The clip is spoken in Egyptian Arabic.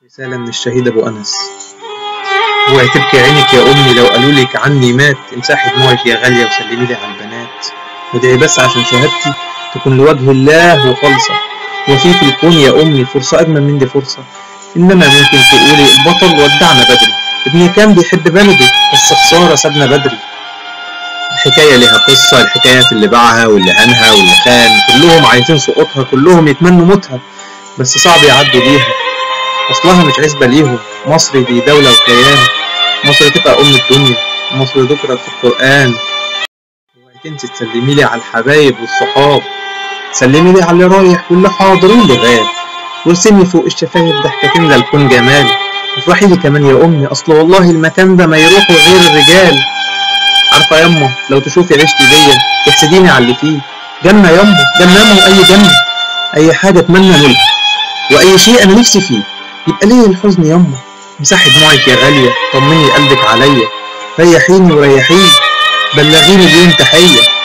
رسالة من الشهيد أبو أنس اوعي تبكي عينك يا أمي لو قالوا لك عني مات امسحي دموعك يا غالية وسلمي لي على البنات وادعي بس عشان شهادتي تكون لوجه الله وخالصة وفي في الكون يا أمي فرصة أجمل من دي فرصة إنما ممكن تقولي البطل ودعنا بدري ابني كان بيحب بلده بس خسارة سابنا بدري الحكاية ليها قصة الحكايات اللي باعها واللي هنها واللي خان كلهم عايزين سقوطها كلهم يتمنوا موتها بس صعب يعدوا بيها أصلها مش عزبة ليهم مصر دي دولة وكيان مصر تبقى أم الدنيا مصر ذكرت في القرآن اوعي تنسي تسلمي لي على الحبايب والصحاب سلمي لي على اللي رايح واللي حاضر واللي غاب وارسمي فوق الشفايف ضحكتين للكون جمال افرحي لي كمان يا أمي أصل والله المكان ده ما يروح غير الرجال عارفة يما لو تشوفي عيشتي دي تحسديني على اللي فيه جنة يما جنة وأي جنة أي حاجة أتمنى ملك وأي شيء أنا نفسي فيه يبقى ليه الحزن يما مسحي دموعك يا غالية طمني قلبك عليا ريحيني وريحيه بلغيني اليوم تحية